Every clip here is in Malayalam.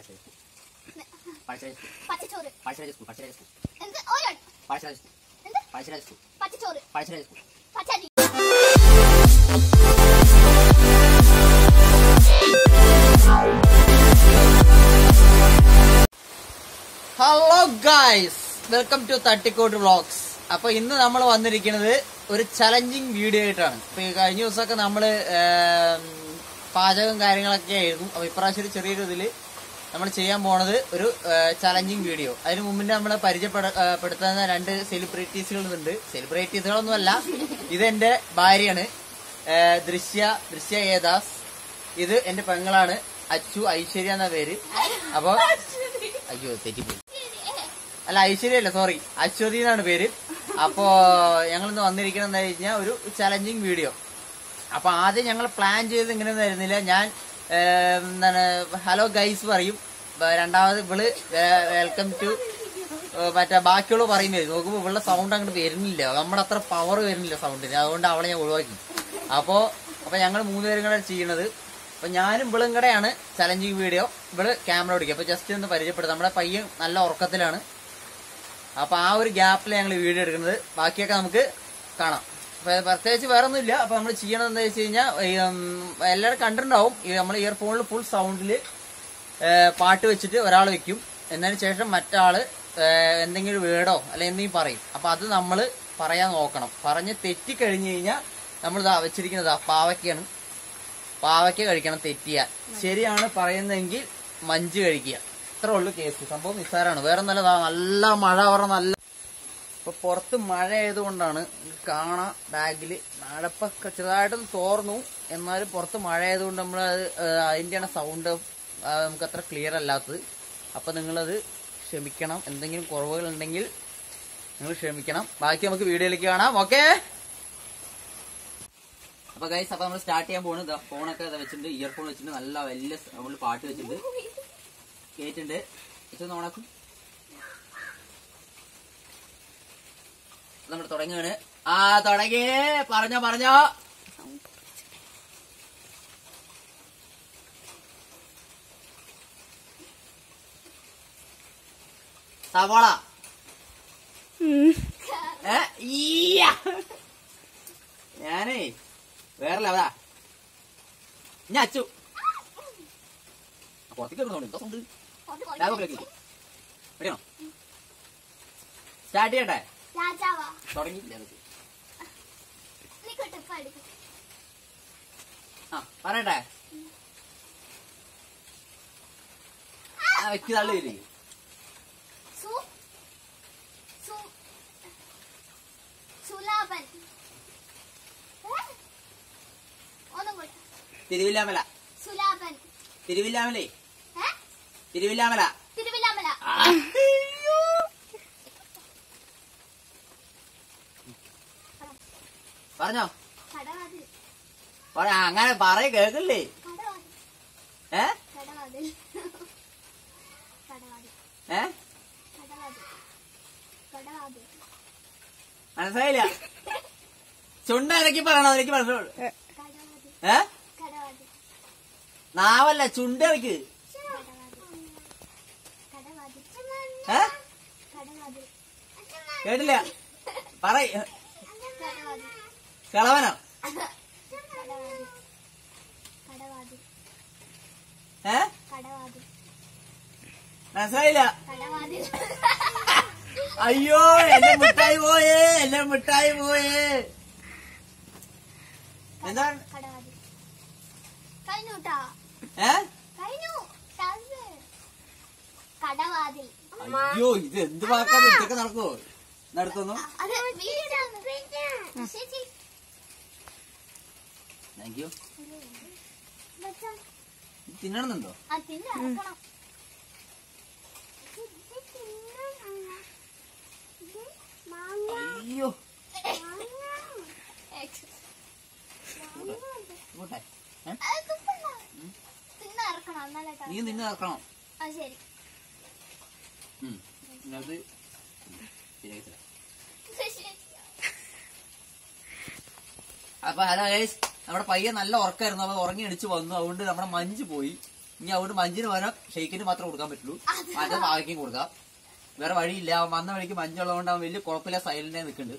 പഴശ്ശിരാജ സ്കൂൾ പച്ചച്ചോറ് പഴശ്ശിരാജ സ്കൂൾ പഴശ്ശിരാജ സ്കൂൾ എന്ത് ഓരോ പഴശ്ശിരാജ സ്കൂൾ എന്ത് പഴശ്ശിരാജ സ്കൂൾ പച്ചച്ചോറ് പഴശ്ശിരാജ സ്കൂൾ പച്ചരി hello guys welcome to Thattikoot vlogs അപ്പൊ ഇന്ന് നമ്മൾ വന്നിരിക്കുന്നത് ഒരു ചലഞ്ചിങ് വീഡിയോ ആയിട്ടാണ് ഇപ്പൊ ഈ കഴിഞ്ഞ ദിവസമൊക്കെ നമ്മള് ഏം, പാചകം കാര്യങ്ങളൊക്കെ ആയിരുന്നു അപ്പൊ ഇപ്രാവശ്യം ഒരു ചെറിയൊരു ഇതില് നമ്മൾ ചെയ്യാൻ പോണത് ഒരു ചലഞ്ചിങ് വീഡിയോ അതിന് മുമ്പിന്റെ നമ്മൾ പരിചയപ്പെടുത്തുന്ന രണ്ട് സെലിബ്രിറ്റീസുകളുണ്ട് സെലിബ്രിറ്റീസുകളൊന്നുമല്ല ഇതെന്റെ ഭാര്യയാണ് ഏ, ദൃശ്യ ദൃശ്യ ഏദാസ് ഇത് എന്റെ പെങ്ങളാണ് അച്ചു ഐശ്വര്യ എന്ന പേര് അപ്പൊ അയ്യോ തെറ്റിപ്പോയി അല്ല ഐശ്വര്യ അല്ല സോറി അശ്വതി എന്നാണ് പേര് അപ്പോ ഞങ്ങൾ ഇന്ന് വന്നിരിക്കുന്നത് എന്താ കഴിഞ്ഞാൽ ഒരു ചലഞ്ചിങ് വീഡിയോ അപ്പൊ ആദ്യം ഞങ്ങൾ പ്ലാൻ ചെയ്തത് ഇങ്ങനെയൊന്നും ആയിരുന്നില്ല ഞാൻ ഏം, എന്താണ് ഹലോ ഗൈസ് പറയും ബ- രണ്ടാമത് ഇവള് വെൽക്കം ടു മറ്റേ ബാക്കിയുള്ള പറയുന്നത് നോക്കുമ്പോ ഇവളുടെ സൗണ്ട് അങ്ങോട്ട് വരുന്നില്ല നമ്മുടെ അത്ര പവർ വരുന്നില്ല സൗണ്ടിന് അതുകൊണ്ട് അവളെ ഞാൻ ഒഴിവാക്കി അപ്പോ അപ്പൊ ഞങ്ങൾ മൂന്നുപേരും കൂടെ ചെയ്യണത് അപ്പൊ ഞാനും ഇവളും കൂടെയാണ് ചലഞ്ചിങ് വീഡിയോ ഇവള് ക്യാമറ ഓടിക്കുക അപ്പൊ ജസ്റ്റ് ഒന്ന് പരിചയപ്പെടും നമ്മുടെ പയ്യൻ നല്ല ഉറക്കത്തിലാണ് അപ്പൊ ആ ഒരു ഗ്യാപ്പിൽ ഞങ്ങൾ വീഡിയോ എടുക്കുന്നത് ബാക്കിയൊക്കെ നമുക്ക് കാണാം അപ്പൊ പ്രത്യേകിച്ച് വേറെ ഒന്നുമില്ല അപ്പൊ നമ്മൾ ചെയ്യണത് എന്താ വെച്ച് കഴിഞ്ഞാൽ എല്ലാവരും കണ്ടിട്ടുണ്ടാവും നമ്മൾ ഇയർഫോണിൽ ഫുൾ സൗണ്ടിൽ പാട്ട് വെച്ചിട്ട് ഒരാൾ വെക്കും എന്നതിന് ശേഷം മറ്റാള് ഏഹ്, എന്തെങ്കിലും വേടോ അല്ലെ എന്തെങ്കിലും പറയും അപ്പൊ അത് നമ്മൾ പറയാൻ നോക്കണം പറഞ്ഞ് തെറ്റിക്കഴിഞ്ഞു കഴിഞ്ഞാൽ നമ്മൾ ഇതാ വെച്ചിരിക്കുന്നത് ദാ പാവയ്ക്കാണ് പാവയ്ക്ക കഴിക്കണം തെറ്റിയാൽ ശരിയാണ് പറയുന്നതെങ്കിൽ മഞ്ച് കഴിക്കുക ഇത്രേ ഉള്ളൂ കേസ് സംഭവം നിസ്സാരമാണ് വേറെ നല്ല ദാ നല്ല മഴ പറഞ്ഞ നല്ല ഇപ്പൊ പുറത്ത് മഴ ആയതുകൊണ്ടാണ് നിങ്ങൾക്ക് കാണാം ബാഗില് മഴപ്പൊക്കെ ചെറുതായിട്ടൊന്ന് തോർന്നു എന്നാലും പുറത്ത് മഴ ആയതുകൊണ്ട് നമ്മൾ അതിന്റെയാണ് സൗണ്ട് നമുക്ക് അത്ര ക്ലിയർ അല്ലാത്തത് അപ്പൊ നിങ്ങളത് ക്ഷമിക്കണം എന്തെങ്കിലും കുറവുകൾ ഉണ്ടെങ്കിൽ നിങ്ങൾ ക്ഷമിക്കണം ബാക്കി നമുക്ക് വീഡിയോയിലേക്ക് കാണാം ഓക്കേ അപ്പൊ ഗൈസ് അപ്പൊ നമ്മൾ സ്റ്റാർട്ട് ചെയ്യാൻ പോകുന്നത് ദാ ഫോണൊക്കെ ദാ വെച്ചിട്ടുണ്ട് ഇയർഫോൺ വെച്ചിട്ടുണ്ട് നല്ല വലിയ സൗണ്ടിൽ പാട്ട് വെച്ചിട്ടുണ്ട് കേട്ടിട്ടുണ്ട് വെച്ചൊന്ന് ഓണാക്കും നമ്മൾ തുടങ്ങുകയാണ് ആ തുടങ്ങി പറഞ്ഞോ പറഞ്ഞോ സവാള ഏ ഈയ്യ. ഞാനേ വേറെ ലെവലാ ഞാൻ അച്ചു പുറത്തേക്ക് വരുന്നുണ്ട് എന്തോ സൗണ്ട് ലാപ്ടോപ്പിലേക്ക് റെഡിയാണോ സ്റ്റാർട്ട് ചെയ്യട്ടെ രാജാവാ തുടങ്ങിയില്ല അതൊക്കെ. നിക്കട്ടെ പഠിക്കും ആ പറയട്ടെ ആ വ്യക്തി തള്ളിയില്ലേ സു സു സുലാപൻ ഏ? ഒന്നും കൂടെ തിരുവില്ലാമല സുലാപൻ തിരുവില്ലാമലേ ഏ? തിരുവില്ലാമല തിരുവില്ലാമല പറഞ്ഞോ കടവാതിൽ പറ അങ്ങനെ പറയ കേക്കില്ലേ കടവാതിൽ ഏ കടവാതിൽ കടവാതിൽ ഏ കടവാതിൽ കടവാതിൽ മനസ്സിലായില്ല ചുണ്ട ഇറക്കി പറയണോ എനിക്ക് മനസ്സിലുള്ളൂ കടവാതിൽ ഏ കടവാതിൽ നാവല്ല ചുണ്ട ഇറക്ക് കടവാതിൽ ഏ കടവാതിൽ കേട്ടില്ല പറയ കടവാതിൽ കളവനോ കടവാതിൽ കടവാതിൽ ഏ കടവാതിൽ മനസ്സിലായില്ല കടവാതിൽ അയ്യോ എന്റെ മിഠായി പോയേ എന്റെ മിഠായി പോയേ എന്താണ് കടവാതിൽ കഴിഞ്ഞു ട്ടാ ഏ കഴിഞ്ഞു ടസ്. കടവാതിൽ അയ്യോ ഇത് എന്ത് വാക്കാണ് ഇതൊക്കെ നടക്കുവോ നടത്തുന്നു അത് വീടാണ്. ചേച്ചി താങ്ക് യു വെച്ചോ. ഇത് തിന്നണമെന്നുണ്ടോ ആ തിന്ന് ഇറക്കണം അയ്യോ ഇങ്ങോട്ടെ ഏ? അത് തുപ്പണ്ട. തിന്ന് ഇറക്കണം എന്നാലേ ട്ടാ. നീ നിന്ന് നടക്കണം ആ ശരി ഉം. ഇതിനകത്ത് ശരിയാക്കി തരാം. അപ്പൊ ഹലോ ഗൈസ് നമ്മുടെ പയ്യൻ നല്ല ഉറക്കായിരുന്നു അപ്പൊ ഉറങ്ങി എണിച്ച് വന്നു അതുകൊണ്ട് നമ്മുടെ മഞ്ച് പോയി ഇനി അവിടെ മഞ്ചിന് പകരം ഷെയ്ക്കിന് മാത്രമേ കൊടുക്കാൻ പറ്റുള്ളൂ മറ്റേ ബാക്കിയും കൊടുക്കാം വേറെ വഴിയില്ല അവൻ വന്ന വഴിക്ക് മഞ്ഞുള്ളതുകൊണ്ട് അവൻ വലിയ കുഴപ്പമില്ല സൈലന്റ് നിൽക്കുന്നുണ്ട്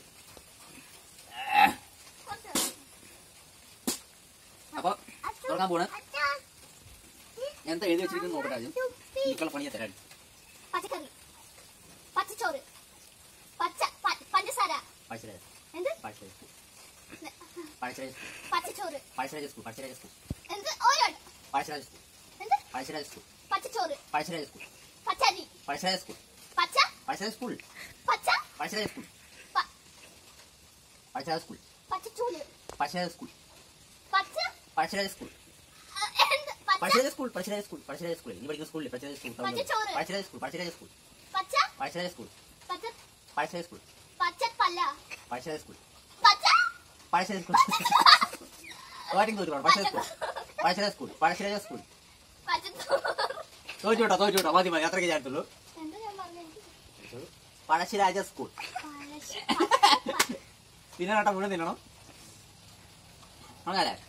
അപ്പൊ തുടങ്ങാൻ പോണ് എന്താ എഴുതി വെച്ചിരിക്കുന്നു നോക്കട്ടെ ആദ്യം എനിക്കുള്ള പണിയെ തരാൻ പച്ചക്കറി പച്ചച്ചോറ് പച്ച പ- പഞ്ചസാര പഴശ്ശിരാജ എന്ത് പഴശ്ശിരാജ സ്കൂൾ പഴശ്ശിരാജ സ്കൂൾ പച്ചച്ചോറ് പഴശ്ശിരാജ സ്കൂൾ പഴശ്ശിരാജ സ്കൂൾ എന്ത് ഓരോ പഴശ്ശിരാജ സ്കൂൾ എന്ത് പഴശ്ശിരാജ സ്കൂൾ പച്ചച്ചോറ് പഴശ്ശിരാജ സ്കൂൾ പച്ചരി പഴശ്ശിരാജ സ്കൂൾ പച്ച പഴശ്ശിരാജ സ്കൂൾ പച്ച പഴശ്ശിരാജ സ്കൂൾ പ- പഴശ്ശിരാജ സ്കൂൾ പച്ചച്ചൂല് പഴശ്ശിരാജ സ്കൂൾ പച്ച പഴശ്ശിരാജ സ്കൂൾ ആ, എന്ത് പച്ച Pazhassiraja school Pazhassiraja school Pazhassiraja school നീ പഠിക്കുന്ന സ്കൂളിൽ പഴശ്ശിരാജ സ്കൂൾ പച്ചച്ചോറ്. പഴശ്ശിരാജ സ്കൂൾ പഴശ്ശിരാജ സ്കൂൾ പച്ച പഴശ്ശിരാജ സ്കൂൾ പച്ച പഴശ്ശിരാജ സ്കൂൾ പച്ചപ്പല്ല പഴശ്ശിരാജ സ്കൂൾ പച്ച പഴശ്ശിരാജ സ്കൂൾ തോറ്റിങ് തോറ്റു Pazhassiraja school Pazhassiraja school Pazhassiraja school പച്ചച്ചോറ് തോറ്റു കേട്ടോ തോറ്റു കേട്ടോ മതി മതി അത്രയ്ക്ക് ചേർത്തുള്ളൂ എന്താ ഞാൻ പറഞ്ഞത് പഴശ്ശിരാജ സ്കൂൾ പഴശ്ശി പച്ച പിന്നെ കേട്ടോ മുഴുവൻ തിന്നണം അങ്ങനെ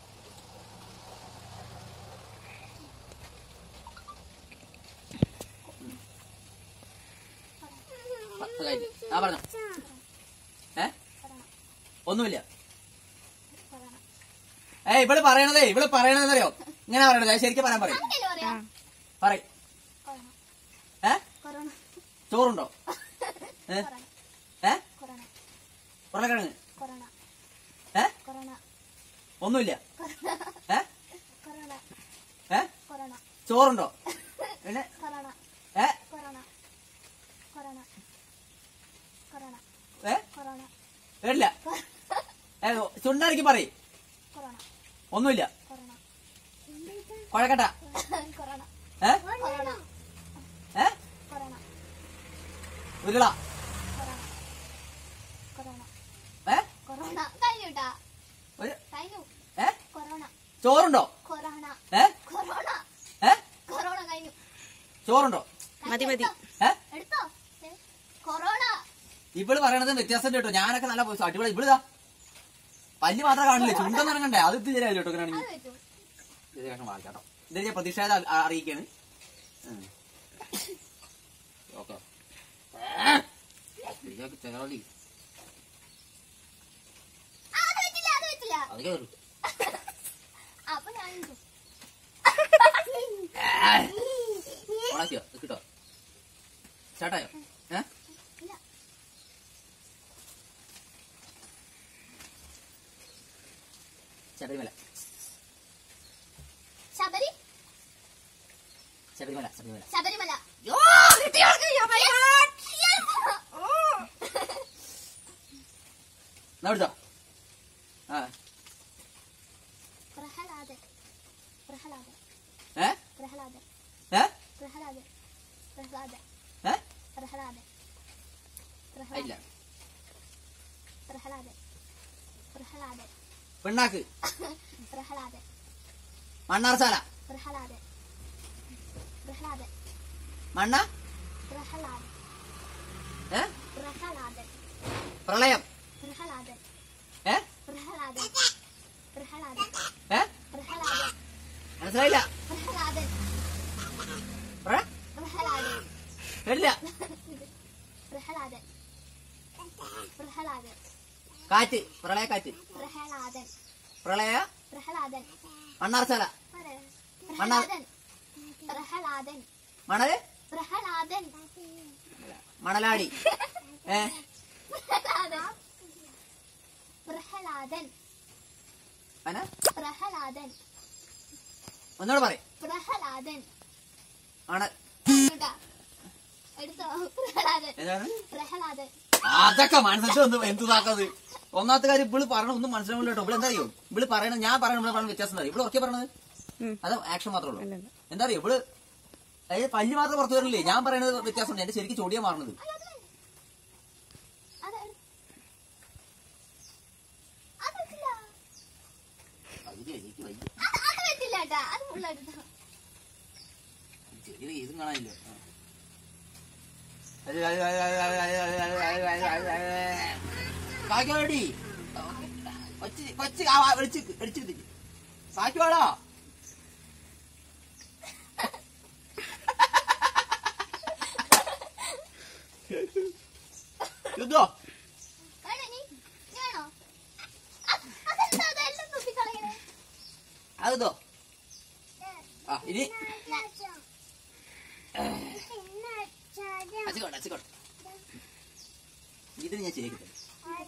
പത്ത് കഴിഞ്ഞു ആ പറഞ്ഞോ ഏ ഒന്നുമില്ല ഏ ഇവള് പറയണതേ ഇവള് പറയണതെന്നറിയോ ഇങ്ങനെ പറയണത് അത് ശരിക്കും പറയാൻ പറയും അങ്ങനെയല്ലേ പറയാ പറയും കൊറോണ ഏ കൊറോണ ചോറുണ്ടോ ഏ കൊറോണ ഏ കൊറോണ ഉരുളക്കിഴങ്ങ് കൊറോണ ഏ കൊറോണ ഒന്നുമില്ല ഏ കൊറോണ ഏ കൊറോണ ചോറുണ്ടോ പിന്നെ കൊറോണ ഏ കൊറോണ കൊറോണ കൊറോണ ഏ കൊറോണ കേട്ടില്ല ഏ ചുണ്ടായിരിക്കും പറയും കൊറോണ ഒന്നുമില്ല കൊറോണ കുഴക്കട്ട കൊറോണ ഏ കൊറോണ ഏ കൊറോണ ഉരുള കൊറോണ കൊറോണ ഏ കൊറോണ കഴിഞ്ഞുട്ടാ ഒരു കഴിഞ്ഞു ഏ കൊറോണ ചോറുണ്ടോ കൊറോണ ഏ കൊറോണ ഏ കൊറോണ കഴിഞ്ഞു ചോറുണ്ടോ മതി, മതി. ഏ എടുത്തോ ഏ, കൊറോണ ഇവള് പറയണത് വ്യത്യാസം കേട്ടോ ഞാനൊക്കെ നല്ല പോയി അടിപൊളി ഇവളിതാ പല്ല് മാത്രം കാണില്ലേ ചുണ്ടൊന്നും ഇറങ്ങണ്ടേ അത് ഇത് ശരിയാവില്ല കേട്ടോ അത് ഇങ്ങനെയാണെങ്കിൽ വെച്ചു ഇത് ശേഷം വായിക്കാട്ടോ ഇത് ഞാൻ പ്രതിഷേധം അ- അറിയിക്കാണ് ഓക്കെ ചെറളി ആ, അത് വെച്ചില്ല അത് വെച്ചില്ല അത് കയറി അപ്പൊ ഞാൻ ഇട്ടു. ഓണാക്കിയോ ഇത് കിട്ടോ സ്റ്റാർട്ടായോ ഏ ഇല്ല. ശബരിമല ശബരി ശബരിമല ശബരിമല ശബരിമല എന്നാ പിടിച്ചോ ആ പ്രഹ്ലാദൻ പ്രഹ്ലാദൻ ഏ പ്രഹ്ലാദൻ ഏ പ്രഹ്ലാദൻ പ്രഹ്ലാദൻ ഏ പ്രഹ്ലാദൻ ഇല്ല പ്രഹ്ലാദൻ പ്രഹ്ലാദൻ പിണ്ണാക്ക് പ്രഹ്ലാദൻ മണ്ണാർശാല പ്രഹ്ലാദൻ പ്രഹ്ലാദൻ മണ്ണ പ്രഹ്ലാദൻ ഏ പ്രഹ്ലാദൻ പ്രളയം പ്രഹ്ലാദൻ ഏ പ്രഹ്ലാദൻ പ്രഹ്ലാദൻ ഏ പ്രഹ്ലാദൻ മനസ്സിലായില്ല പ്രഹ്ലാദൻ പ്ര- പ്രഹ്ലാദൻ കേട്ടില്ല പ്രഹ്ലാദൻ പ്രഹ്ലാദൻ കാറ്റ് പ്രളയക്കാറ്റ് പ്രഹ്ലാദൻ പ്രളയ പ്രഹ്ലാദൻ മണ്ണാർശാല പ്രഹ്ലാദൻ പ്രഹ്ലാദൻ മണല് പ്രഹ്ലാദൻ മണലാടി ഏ പ്രഹ്ലാദൻ പ്രഹ്ലാദൻ അന പ്രഹ്ലാദൻ ഒന്നുകൂടെ പറയും പ്രഹ്ലാദൻ മണൽ ഇങ്ങോട്ടാ. എടുത്തോ പ്രഹ്ലാദൻ ഏതാണ് പ്രഹ്ലാദൻ അതൊക്കെ മനസ്സിൽ ഒന്ന് എന്തുതാക്കത് ഒന്നാമത്തെ കാര്യം ഇവള് പറയണ ഒന്നും മനസ്സിലാവില്ല കേട്ടോ ഇവിടെ എന്താ അറിയോ ഇവള് പറയണ ഞാൻ പറയണ ഇവിടെ പറയണ വ്യത്യാസം എന്താ അറിയോ? ഇവള് ഉറക്കെ പറയണത് ഉം. അത് ആക്ഷൻ മാത്രമേ ഉള്ളൂ അല്ലല്ല. എന്താ അറിയോ ഇവള് അതായത് പല്ല് മാത്രം പുറത്തു വരില്ലേ ഞാൻ പറയണത് വ്യത്യാസമുണ്ട് എന്റെ ശരിക്കും ചോടിയാ മാറണത് അയ്യോ, അത് വേണ്ട. അത് എടു- അത് വെച്ചില്ല. അത് എനിക്ക് വയ്യ. അത് അത് വെച്ചില്ല കേട്ടാ അത് full എടുത്തോ ചെറിയ ഇതും കാണാനില്ല കാക്കോടി കൊച്ചു കൊച്ചു വിളിച്ച് വിളിച്ചിരുത്തി കാക്കുവാടോ എടുക്കോ വേണോ നീ? നീ വേണോ? അ- അതെന്താ അതെല്ലാം തുപ്പിക്കളയണേ? അതോ ആ ഇനി അച്ചിക്കോട്ടെ അച്ചിക്കോട്ടെ ഇതിന് ഞാൻ ശരിയാക്കി തരാം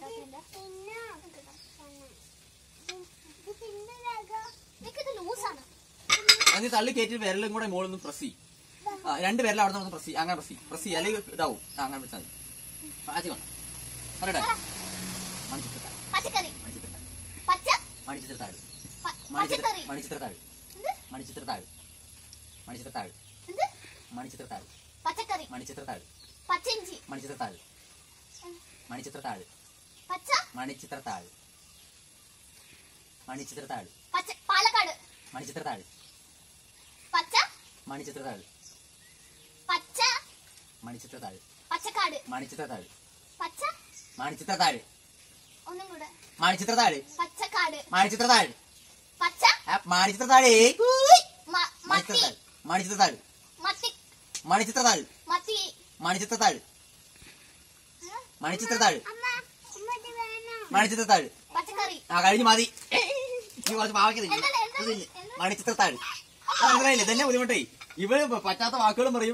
നിനക്കിത് ലൂസാണ് അത് നീ തള്ളി കയറ്റി വിരലും കൂടെ മുകളിൽ നിന്ന് പ്രസ് ചെയ്യും ആ രണ്ട് വിരലും അവിടെ നിന്ന് പ്രസ് ചെയ്യും അങ്ങനെ പ്രസ് ചെയ്യും പ്രസ് ചെയ്യും അല്ലെങ്കിൽ ഇതാവും ആ അങ്ങനെ വെച്ചാൽ മതി അച്ചിക്കോട്ടെ പറയട്ടെ മണിച്ചിത്രത്താഴ് പച്ചക്കറി മണിച്ചിത്രത്താഴ് പച്ച മണിച്ചിത്രത്താഴ് പ- മണിച്ചിത്ര പച്ചക്കറി മണിച്ചിത്രത്താഴ് എന്ത്? മണിച്ചിത്രത്താഴ് മണിച്ചിത്രത്താഴ് എന്ത്? മണിച്ചിത്രത്താഴ് പച്ചക്കറി മണിച്ചിത്രത്താഴ് പച്ചയിഞ്ചി മണിച്ചിത്രത്താഴ് മണിച്ചിത്രത്താഴ് പച്ച മണിച്ചിത്രത്താഴ് മണിച്ചിത്രത്താഴ് പച്ച പാലക്കാട് മണിച്ചിത്രത്താഴ് പച്ച മണിച്ചിത്രത്താഴ് പച്ച മണിച്ചിത്രത്താഴ് പച്ചക്കാട് മണിച്ചിത്രത്താഴ് പച്ച മണിച്ചിത്രത്താഴ് ഒന്നും കൂടെ മണിച്ചിത്രത്താഴ് പച്ചക്കാട് മണിച്ചിത്രത്താഴ് പച്ച ആ, മണിച്ചിത്രത്താഴേ മ- മത്തി മണിച്ചിത്രത്താഴ് മത്തി മണിച്ചിത്രത്താഴ് മത്തി മണിച്ചിത്രത്താഴ് മണിച്ചിത്രത്താഴ് മണിച്ചിത്രത്താഴ് പച്ചക്കറി ആ കഴിഞ്ഞു മതി നീ കുറച്ച് പാവയ്ക്ക് തിന്നു. എന്താണ്, എന്താണ്, ഇത് തിന്ന്. എന്താണ്? മണിച്ചിത്രത്താഴ് ആ, മനസ്സിലായില്ലേ ഇതന്നെ ബുദ്ധിമുട്ടേ ഇവള് പറ്റാത്ത വാക്കുകളും പറയും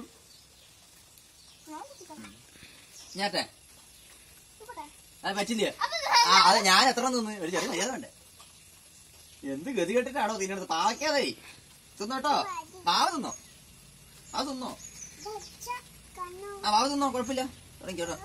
ഞാട്ടെ അത് പറ്റില്ല ആ അത് ഞാൻ എത്ര തിന്ന് ഒരു ചെറിയ മര്യാദ വേണ്ടേ എന്ത് ഗതി കെട്ടിട്ടാണോ തിന്നണത് പാവയ്ക്കാതെ തിന്നോട്ടോ പാവ തിന്നോ അത് തിന്നോ ആ പാവ തിന്നോ കുഴപ്പമില്ല തുടങ്ങിക്കോട്ടോ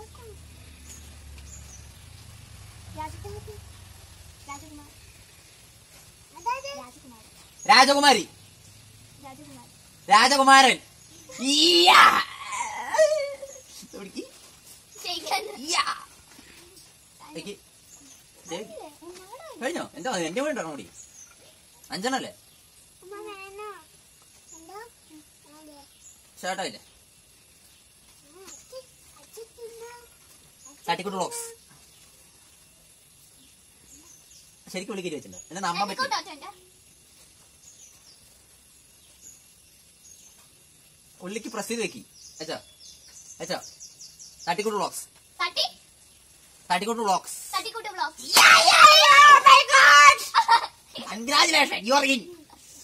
രാജകുമാരി രാജകുമാരൻ ഈയാ. പിടിക്ക്. ഈയാ. പിടിക്ക്. ദേ, കഴിഞ്ഞോ എന്താ എന്റെ വീണ്ടോ കൂടി അഞ്ചെണ്ണല്ലേ ഷർട്ടോ ഇല്ലേ തട്ടിക്കൂട്ട് ബ്ലോക്സ് ശരിക്കും വിളിക്കരി വെച്ചിട്ടുണ്ട് എന്നെ നമ്പാൻ പറ്റില്ല ഉള്ളിക്ക് പ്രസ് ചെയ്ത് വെക്കി അച്ഛാ അച്ഛാ തട്ടിക്കൂട്ട് ബ്ലോക്സ് തട്ടി Thattikoot vlogs Thattikoot vlog congratulation you are in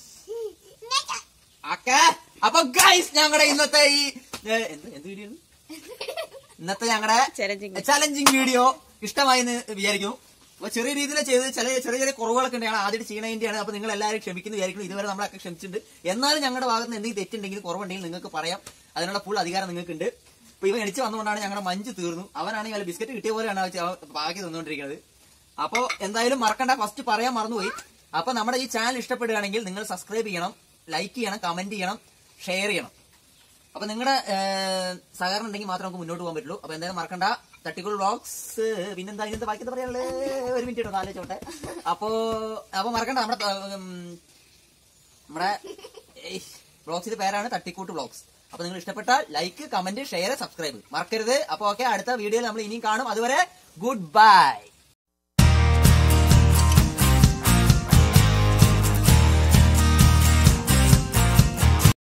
okay അപ്പൊ ഗൈസ് ഞങ്ങളുടെ ഇന്നത്തെ ഈ ഏ, എന്ത് എന്ത് വീഡിയോ ഇന്നത്തെ ഞങ്ങളുടെ Challenging. ചലഞ്ചിങ് വീഡിയോ ഇഷ്ടമായി എന്ന് വിചാരിക്കുന്നു അപ്പൊ ചെറിയ രീതിയിൽ ചെയ്ത് ചില ചെറിയ ചെറിയ കുറവുകളൊക്കെ ഉണ്ടെങ്കിൽ ആദ്യമായിട്ട് ചെയ്യണതിന്റെയാണ് അപ്പൊ നിങ്ങൾ എല്ലാവരും ക്ഷമിക്കുന്നു വിചാരിക്കുന്നു ഇതുവരെ നമ്മളൊക്കെ ക്ഷമിച്ചിട്ടുണ്ട് എന്നാലും ഞങ്ങളുടെ ഭാഗത്ത് നിന്ന് എന്തെങ്കിലും തെറ്റുണ്ടെങ്കിൽ കുറവുണ്ടെങ്കിൽ നിങ്ങൾക്ക് പറയാം അതിനുള്ള ഫുൾ അധികാരം നിങ്ങൾക്കുണ്ട് ഇപ്പൊ ഇവൻ എണിച്ച് വന്നുകൊണ്ടാണ് ഞങ്ങളുടെ മഞ്ച് തീർന്നു അവനാണെങ്കിൽ വല്ല ബിസ്ക്കറ്റ് കിട്ടിയ പോലെയാണ് അവൻ ചെ- ബാക്കി തന്നുകൊണ്ടിരിക്കുന്നത് അപ്പോ എന്തായാലും മറക്കണ്ട ഫസ്റ്റ് പറയാൻ മറന്നുപോയി അപ്പൊ നമ്മുടെ ഈ ചാനൽ ഇഷ്ടപ്പെടുകയാണെങ്കിൽ നിങ്ങൾ സബ്സ്ക്രൈബ് ചെയ്യണം ലൈക്ക് ചെയ്യണം കമന്റ് ചെയ്യണം ഷെയർ ചെയ്യണം അപ്പൊ നിങ്ങളുടെ സഹകരണം ഉണ്ടെങ്കിൽ മാത്രമേ നമുക്ക് മുന്നോട്ട് പോകാൻ പറ്റുള്ളൂ അപ്പൊ എന്തായാലും മറക്കണ്ട തട്ടിക്കുൾ വ്ളോഗ്സ് പിന്നെന്താ ഇതിന്റെ ബാക്കി എന്താ പറയാനുള്ളത് ഒരു മിനിറ്റ് കേട്ടോ ആലോചിച്ചോട്ടെ അപ്പോ അപ്പൊ മറക്കണ്ട നമ്മുടെ ഉം, നമ്മുടെ വ്ളോഗ്സിന്റെ പേരാണ് തട്ടിക്കൂട്ട് വ്ളോഗ്സ് അപ്പൊ നിങ്ങൾ ഇഷ്ടപ്പെട്ടാൽ ലൈക്ക് കമന്റ് ഷെയർ സബ്സ്ക്രൈബ് മറക്കരുത് അപ്പൊ ഓക്കെ അടുത്ത വീഡിയോയിൽ നമ്മൾ ഇനിയും കാണും അതുവരെ ഗുഡ് ബൈ